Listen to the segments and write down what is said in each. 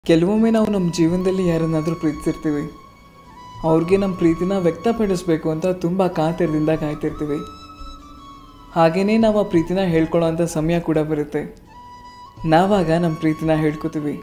ಕೆಲವೊಮ್ಮೆ ನಾವು ನಮ್ಮ ಜೀವನದಲ್ಲಿ ಯಾರನ್ನಾದರೂ ಪ್ರೀತಿಸಿರ್ತೀವಿ ಅವ್ರಿಗೆ ನಮ್ಮ ಪ್ರೀತಿನ ವ್ಯಕ್ತಪಡಿಸ್ಬೇಕು ಅಂತ ತುಂಬ ಕಾತರದಿಂದ ಕಾಯ್ತಿರ್ತೀವಿ ಹಾಗೆಯೇ ನಾವು ಆ ಪ್ರೀತಿನ ಹೇಳ್ಕೊಳ್ಳೋ ಅಂಥ ಸಮಯ ಕೂಡ ಬರುತ್ತೆ ನಾವಾಗ ನಮ್ಮ ಪ್ರೀತಿನ ಹೇಳ್ಕೊತೀವಿ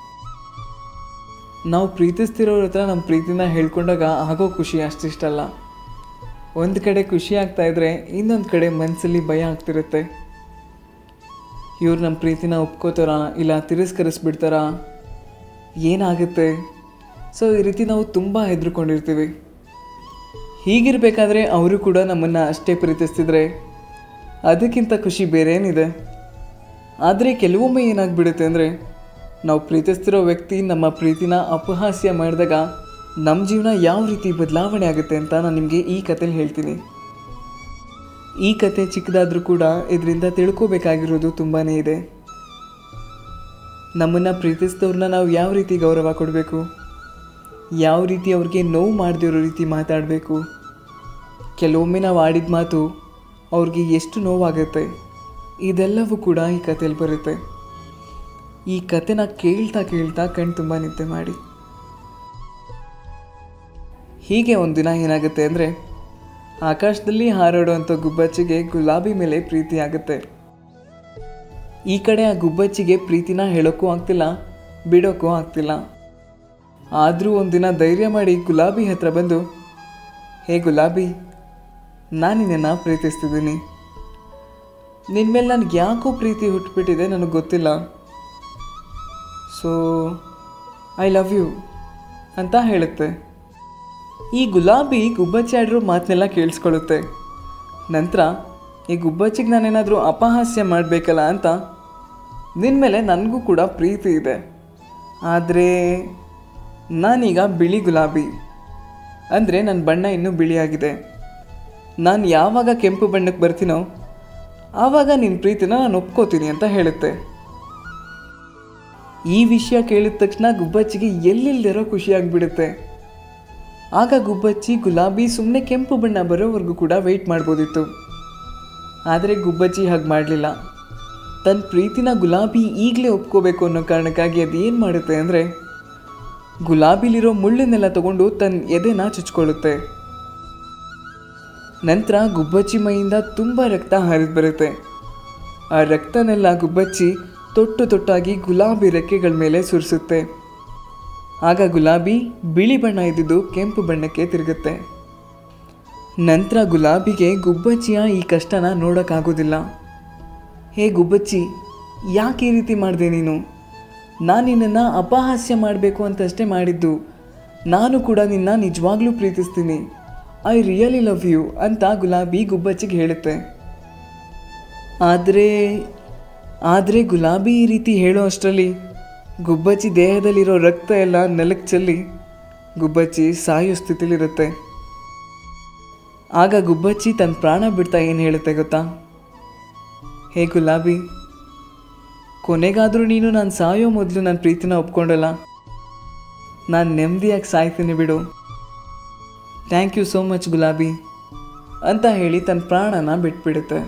ನಾವು ಪ್ರೀತಿಸ್ತಿರೋರ ಹತ್ರ ನಮ್ಮ ಪ್ರೀತಿನ ಹೇಳ್ಕೊಂಡಾಗ ಆಗೋ ಖುಷಿ ಅಷ್ಟಿಷ್ಟಲ್ಲ ಒಂದು ಕಡೆ ಖುಷಿ ಆಗ್ತಾ ಇದ್ರೆ ಇನ್ನೊಂದು ಕಡೆ ಮನಸ್ಸಲ್ಲಿ ಭಯ ಆಗ್ತಿರುತ್ತೆ ಇವ್ರು ನಮ್ಮ ಪ್ರೀತಿನ ಒಪ್ಕೋತಾರ ಇಲ್ಲ ತಿರಸ್ಕರಿಸ್ಬಿಡ್ತಾರಾ ಏನಾಗುತ್ತೆ ಸೊ ಈ ರೀತಿ ನಾವು ತುಂಬ ಹೆದರ್ಕೊಂಡಿರ್ತೀವಿ ಹೀಗಿರಬೇಕಾದ್ರೆ ಅವರು ಕೂಡ ನಮ್ಮನ್ನು ಅಷ್ಟೇ ಪ್ರೀತಿಸ್ತಿದ್ರೆ ಅದಕ್ಕಿಂತ ಖುಷಿ ಬೇರೆ ಏನಿದೆ ಆದರೆ ಕೆಲವೊಮ್ಮೆ ಏನಾಗ್ಬಿಡುತ್ತೆ ಅಂದರೆ ನಾವು ಪ್ರೀತಿಸ್ತಿರೋ ವ್ಯಕ್ತಿ ನಮ್ಮ ಪ್ರೀತಿನ ಅಪಹಾಸ್ಯ ಮಾಡಿದಾಗ ನಮ್ಮ ಜೀವನ ಯಾವ ರೀತಿ ಬದಲಾವಣೆ ಆಗುತ್ತೆ ಅಂತ ನಾನು ನಿಮಗೆ ಈ ಕಥೆಲಿ ಹೇಳ್ತೀನಿ ಈ ಕತೆ ಚಿಕ್ಕದಾದರೂ ಕೂಡ ಇದರಿಂದ ತಿಳ್ಕೋಬೇಕಾಗಿರೋದು ತುಂಬಾ ಇದೆ ನಮ್ಮನ್ನು ಪ್ರೀತಿಸಿದವ್ರನ್ನ ನಾವು ಯಾವ ರೀತಿ ಗೌರವ ಕೊಡಬೇಕು ಯಾವ ರೀತಿ ಅವ್ರಿಗೆ ನೋವು ಮಾಡದಿರೋ ರೀತಿ ಮಾತಾಡಬೇಕು ಕೆಲವೊಮ್ಮೆ ನಾವು ಆಡಿದ ಮಾತು ಅವ್ರಿಗೆ ಎಷ್ಟು ನೋವಾಗುತ್ತೆ ಇದೆಲ್ಲವೂ ಕೂಡ ಈ ಕಥೆಯಲ್ಲಿ ಬರುತ್ತೆ ಈ ಕತೆನ ಕೇಳ್ತಾ ಕೇಳ್ತಾ ಕಣ್ ತುಂಬ ನಿದ್ದೆ ಮಾಡಿ ಹೀಗೆ ಒಂದಿನ ಏನಾಗುತ್ತೆ ಅಂದರೆ ಆಕಾಶದಲ್ಲಿ ಹಾರಾಡುವಂಥ ಗುಬ್ಬಚ್ಚಿಗೆ ಗುಲಾಬಿ ಮೇಲೆ ಪ್ರೀತಿ ಆಗುತ್ತೆ ಈ ಕಡೆ ಆ ಗುಬ್ಬಚ್ಚಿಗೆ ಪ್ರೀತಿನ ಹೇಳೋಕ್ಕೂ ಆಗ್ತಿಲ್ಲ ಬಿಡೋಕ್ಕೂ ಆಗ್ತಿಲ್ಲ ಆದರೂ ಒಂದಿನ ಧೈರ್ಯ ಮಾಡಿ ಗುಲಾಬಿ ಹತ್ರ ಬಂದು ಹೇ ಗುಲಾಬಿ ನಾನು ನಿನ್ನನ್ನು ಪ್ರೀತಿಸ್ತಿದ್ದೀನಿ ನಿನ್ನ ಮೇಲೆ ನನಗೆ ಯಾಕೋ ಪ್ರೀತಿ ಹುಟ್ಟುಬಿಟ್ಟಿದೆ ನನಗೆ ಗೊತ್ತಿಲ್ಲ ಸೊ ಐ ಲವ್ ಯು ಅಂತ ಹೇಳುತ್ತೆ ಈ ಗುಲಾಬಿ ಗುಬ್ಬಚ್ಚಿ ಆಡಿರೋ ಮಾತನ್ನೆಲ್ಲ ಕೇಳಿಸ್ಕೊಳ್ಳುತ್ತೆ ನಂತರ ಈ ಗುಬ್ಬಚ್ಚಿಗೆ ನಾನೇನಾದರೂ ಅಪಹಾಸ್ಯ ಮಾಡಬೇಕಲ್ಲ ಅಂತ ನಿನ್ನ ಮೇಲೆ ನನಗೂ ಕೂಡ ಪ್ರೀತಿ ಇದೆ ಆದರೆ ನಾನೀಗ ಬಿಳಿ ಗುಲಾಬಿ ಅಂದರೆ ನನ್ನ ಬಣ್ಣ ಇನ್ನೂ ಬಿಳಿಯಾಗಿದೆ ನಾನು ಯಾವಾಗ ಕೆಂಪು ಬಣ್ಣಕ್ಕೆ ಬರ್ತೀನೋ ಆವಾಗ ನಿನ್ನ ಪ್ರೀತಿನ ನಾನು ಒಪ್ಕೋತೀನಿ ಅಂತ ಹೇಳುತ್ತೆ ಈ ವಿಷಯ ಕೇಳಿದ ತಕ್ಷಣ ಗುಬ್ಬಚ್ಚಿಗೆ ಎಲ್ಲಿಲ್ದಿರೋ ಖುಷಿಯಾಗಿಬಿಡುತ್ತೆ ಆಗ ಗುಬ್ಬಚ್ಚಿ ಗುಲಾಬಿ ಸುಮ್ಮನೆ ಕೆಂಪು ಬಣ್ಣ ಬರೋವರೆಗೂ ಕೂಡ ವೆಯ್ಟ್ ಮಾಡ್ಬೋದಿತ್ತು ಆದರೆ ಗುಬ್ಬಚ್ಚಿ ಹಾಗೆ ಮಾಡಲಿಲ್ಲ ತನ್ನ ಪ್ರೀತಿನ ಗುಲಾಬಿ ಈಗಲೇ ಒಪ್ಕೋಬೇಕು ಅನ್ನೋ ಕಾರಣಕ್ಕಾಗಿ ಅದು ಏನು ಮಾಡುತ್ತೆ ಅಂದರೆ ಗುಲಾಬಿಲಿರೋ ಮುಳ್ಳನ್ನೆಲ್ಲ ತಗೊಂಡು ತನ್ನ ಎದೆನ ಚುಚ್ಕೊಳ್ಳುತ್ತೆ ನಂತರ ಗುಬ್ಬಚ್ಚಿ ಮೈಯಿಂದ ತುಂಬ ರಕ್ತ ಹರಿದು ಬರುತ್ತೆ ಆ ರಕ್ತನೆಲ್ಲ ಗುಬ್ಬಚ್ಚಿ ತೊಟ್ಟು ತೊಟ್ಟಾಗಿ ಗುಲಾಬಿ ರೆಕ್ಕೆಗಳ ಮೇಲೆ ಸುರಿಸುತ್ತೆ ಆಗ ಗುಲಾಬಿ ಬಿಳಿ ಬಣ್ಣ ಇದ್ದಿದ್ದು ಕೆಂಪು ಬಣ್ಣಕ್ಕೆ ತಿರುಗುತ್ತೆ ನಂತರ ಗುಲಾಬಿಗೆ ಗುಬ್ಬಚ್ಚಿಯ ಈ ಕಷ್ಟನ ನೋಡೋಕ್ಕಾಗೋದಿಲ್ಲ ಹೇ ಗುಬ್ಬಚ್ಚಿ ಯಾಕೆ ಈ ರೀತಿ ಮಾಡಿದೆ ನೀನು ನಾನು ನಿನ್ನನ್ನು ಅಪಹಾಸ್ಯ ಮಾಡಬೇಕು ಅಂತಷ್ಟೇ ಮಾಡಿದ್ದು ನಾನು ಕೂಡ ನಿನ್ನ ನಿಜವಾಗ್ಲೂ ಪ್ರೀತಿಸ್ತೀನಿ ಐ ರಿಯಲಿ ಲವ್ ಯು ಅಂತ ಗುಲಾಬಿ ಗುಬ್ಬಚ್ಚಿಗೆ ಹೇಳುತ್ತೆ ಆದರೆ ಆದರೆ ಗುಲಾಬಿ ಈ ರೀತಿ ಹೇಳೋ ಅಷ್ಟರಲ್ಲಿ ಗುಬ್ಬಚ್ಚಿ ದೇಹದಲ್ಲಿರೋ ರಕ್ತ ಎಲ್ಲ ನೆಲಕ್ಕೆ ಚೆಲ್ಲಿ ಗುಬ್ಬಚ್ಚಿ ಸಾಯೋ ಸ್ಥಿತಿಲಿರುತ್ತೆ ಆಗ ಗುಬ್ಬಚ್ಚಿ ತನ್ನ ಪ್ರಾಣ ಬಿಡ್ತಾ ಏನು ಹೇಳುತ್ತೆ ಗೊತ್ತಾ ಹೇ ಗುಲಾಬಿ ಕೊನೆಗಾದರೂ ನೀನು ನಾನು ಸಾಯೋ ಮೊದಲು ನನ್ನ ಪ್ರೀತಿನ ಒಪ್ಕೊಂಡಲ್ಲ ನಾನು ನೆಮ್ಮದಿಯಾಗಿ ಸಾಯ್ತೀನಿ ಬಿಡು ಥ್ಯಾಂಕ್ ಯು ಸೋ ಮಚ್ ಗುಲಾಬಿ ಅಂತ ಹೇಳಿ ತನ್ನ ಪ್ರಾಣನ ಬಿಟ್ಬಿಡುತ್ತೆ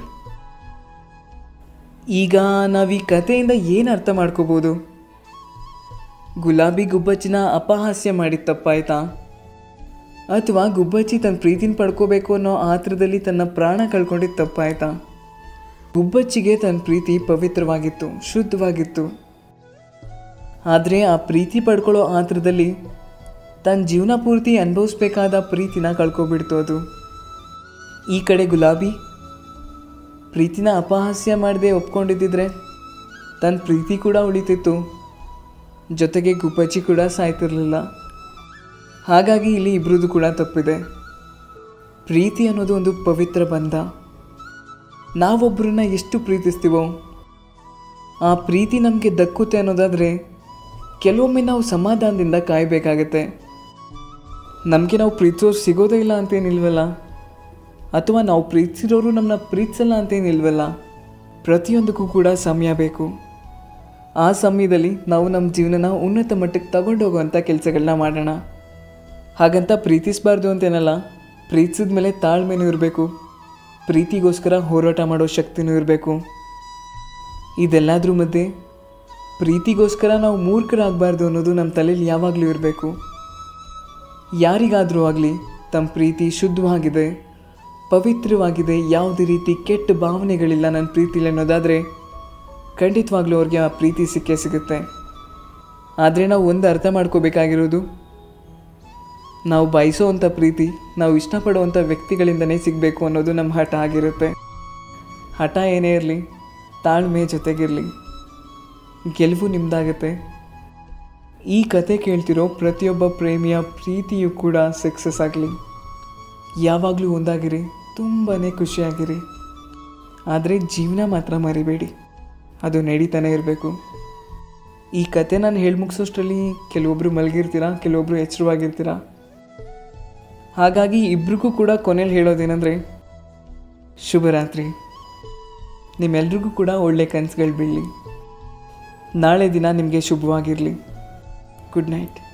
ಈಗ ನಾವು ಈ ಕಥೆಯಿಂದ ಏನು ಅರ್ಥ ಮಾಡ್ಕೋಬೋದು ಗುಲಾಬಿ ಗುಬ್ಬಚ್ಚಿನ ಅಪಹಾಸ್ಯ ಮಾಡಿದ ತಪ್ಪಾಯ್ತಾ ಅಥವಾ ಗುಬ್ಬಚ್ಚಿ ತನ್ನ ಪ್ರೀತಿನ ಪಡ್ಕೋಬೇಕು ಅನ್ನೋ ಆತ್ರದಲ್ಲಿ ತನ್ನ ಪ್ರಾಣ ಕಳ್ಕೊಂಡಿದ್ದು ತಪ್ಪಾಯ್ತಾ ಗುಬ್ಬಚ್ಚಿಗೆ ತನ್ನ ಪ್ರೀತಿ ಪವಿತ್ರವಾಗಿತ್ತು ಶುದ್ಧವಾಗಿತ್ತು ಆದರೆ ಆ ಪ್ರೀತಿ ಪಡ್ಕೊಳ್ಳೋ ಆತ್ರದಲ್ಲಿ ತನ್ನ ಜೀವನ ಪೂರ್ತಿ ಅನುಭವಿಸ್ಬೇಕಾದ ಪ್ರೀತಿನ ಕಳ್ಕೊಬಿಡ್ತು ಅದು ಈ ಕಡೆ ಗುಲಾಬಿ ಪ್ರೀತಿನ ಅಪಹಾಸ್ಯ ಮಾಡದೆ ಒಪ್ಕೊಂಡಿದ್ದಿದ್ರೆ ತನ್ನ ಪ್ರೀತಿ ಕೂಡ ಉಳಿತಿತ್ತು ಜೊತೆಗೆ ಗುಬ್ಬಚ್ಚಿ ಕೂಡ ಸಾಯ್ತಿರ್ಲಿಲ್ಲ ಹಾಗಾಗಿ ಇಲ್ಲಿ ಇಬ್ರದ್ದು ಕೂಡ ತಪ್ಪಿದೆ ಪ್ರೀತಿ ಅನ್ನೋದು ಒಂದು ಪವಿತ್ರ ಬಂಧ ನಾವೊಬ್ಬರನ್ನ ಎಷ್ಟು ಪ್ರೀತಿಸ್ತೀವೋ ಆ ಪ್ರೀತಿ ನಮಗೆ ದಕ್ಕುತ್ತೆ ಅನ್ನೋದಾದರೆ ಕೆಲವೊಮ್ಮೆ ನಾವು ಸಮಾಧಾನದಿಂದ ಕಾಯಬೇಕಾಗತ್ತೆ ನಮಗೆ ನಾವು ಪ್ರೀತಿಸೋರು ಸಿಗೋದೇ ಇಲ್ಲ ಅಂತೇನಿಲ್ವಲ್ಲ ಅಥವಾ ನಾವು ಪ್ರೀತಿಸಿರೋರು ನಮ್ಮನ್ನ ಪ್ರೀತಿಸಲ್ಲ ಅಂತೇನಿಲ್ವಲ್ಲ ಪ್ರತಿಯೊಂದಕ್ಕೂ ಕೂಡ ಸಮಯ ಬೇಕು ಆ ಸಮಯದಲ್ಲಿ ನಾವು ನಮ್ಮ ಜೀವನನ ಉನ್ನತ ಮಟ್ಟಕ್ಕೆ ತಗೊಂಡೋಗುವಂಥ ಕೆಲಸಗಳನ್ನ ಮಾಡೋಣ ಹಾಗಂತ ಪ್ರೀತಿಸಬಾರ್ದು ಅಂತೇನಲ್ಲ ಪ್ರೀತಿಸಿದ ಮೇಲೆ ತಾಳ್ಮೆನೂ ಇರಬೇಕು ಪ್ರೀತಿಗೋಸ್ಕರ ಹೋರಾಟ ಮಾಡೋ ಶಕ್ತಿನೂ ಇರಬೇಕು ಇದೆಲ್ಲದ್ರ ಮಧ್ಯೆ ಪ್ರೀತಿಗೋಸ್ಕರ ನಾವು ಮೂರ್ಖರಾಗಬಾರ್ದು ಅನ್ನೋದು ನಮ್ಮ ತಲೆಯಲ್ಲಿ ಯಾವಾಗಲೂ ಇರಬೇಕು ಯಾರಿಗಾದರೂ ಆಗಲಿ ತಮ್ಮ ಪ್ರೀತಿ ಶುದ್ಧವಾಗಿದೆ ಪವಿತ್ರವಾಗಿದೆ ಯಾವುದೇ ರೀತಿ ಕೆಟ್ಟ ಭಾವನೆಗಳಿಲ್ಲ ನನ್ನ ಪ್ರೀತಿಲಿ ಅನ್ನೋದಾದರೆ ಖಂಡಿತವಾಗ್ಲೂ ಅವ್ರಿಗೆ ಆ ಪ್ರೀತಿ ಸಿಕ್ಕೇ ಸಿಗುತ್ತೆ ಆದರೆ ನಾವು ಒಂದು ಅರ್ಥ ಮಾಡ್ಕೋಬೇಕಾಗಿರೋದು ನಾವು ಬಯಸೋವಂಥ ಪ್ರೀತಿ ನಾವು ಇಷ್ಟಪಡುವಂಥ ವ್ಯಕ್ತಿಗಳಿಂದನೇ ಸಿಗಬೇಕು ಅನ್ನೋದು ನಮ್ಮ ಹಠ ಆಗಿರುತ್ತೆ ಹಠ ಏನೇ ಇರಲಿ ತಾಳ್ಮೆ ಜೊತೆಗಿರಲಿ ಗೆಲುವು ನಿಮ್ಮದಾಗತ್ತೆ ಈ ಕತೆ ಕೇಳ್ತಿರೋ ಪ್ರತಿಯೊಬ್ಬ ಪ್ರೇಮಿಯ ಪ್ರೀತಿಯೂ ಕೂಡ ಸಕ್ಸಸ್ ಆಗಲಿ ಯಾವಾಗಲೂ ಒಂದಾಗಿರಿ ತುಂಬಾ ಖುಷಿಯಾಗಿರಿ ಆದರೆ ಜೀವನ ಮಾತ್ರ ಮರಿಬೇಡಿ ಅದು ನಡೀತಾನೆ ಇರಬೇಕು ಈ ಕತೆ ನಾನು ಹೇಳಿ ಮುಗಿಸೋಷ್ಟರಲ್ಲಿ ಕೆಲವೊಬ್ಬರು ಮಲಗಿರ್ತೀರಾ ಕೆಲವೊಬ್ಬರು ಎಚ್ಚರವಾಗಿರ್ತೀರಾ ಹಾಗಾಗಿ ಇಬ್ರಿಗೂ ಕೂಡ ಕೊನೆಯಲ್ಲಿ ಹೇಳೋದೇನೆಂದರೆ ಶುಭರಾತ್ರಿ ನಿಮ್ಮೆಲ್ರಿಗೂ ಕೂಡ ಒಳ್ಳೆ ಕನಸುಗಳು ಬೀಳಲಿ ನಾಳೆ ದಿನ ನಿಮಗೆ ಶುಭವಾಗಿರಲಿ ಗುಡ್ ನೈಟ್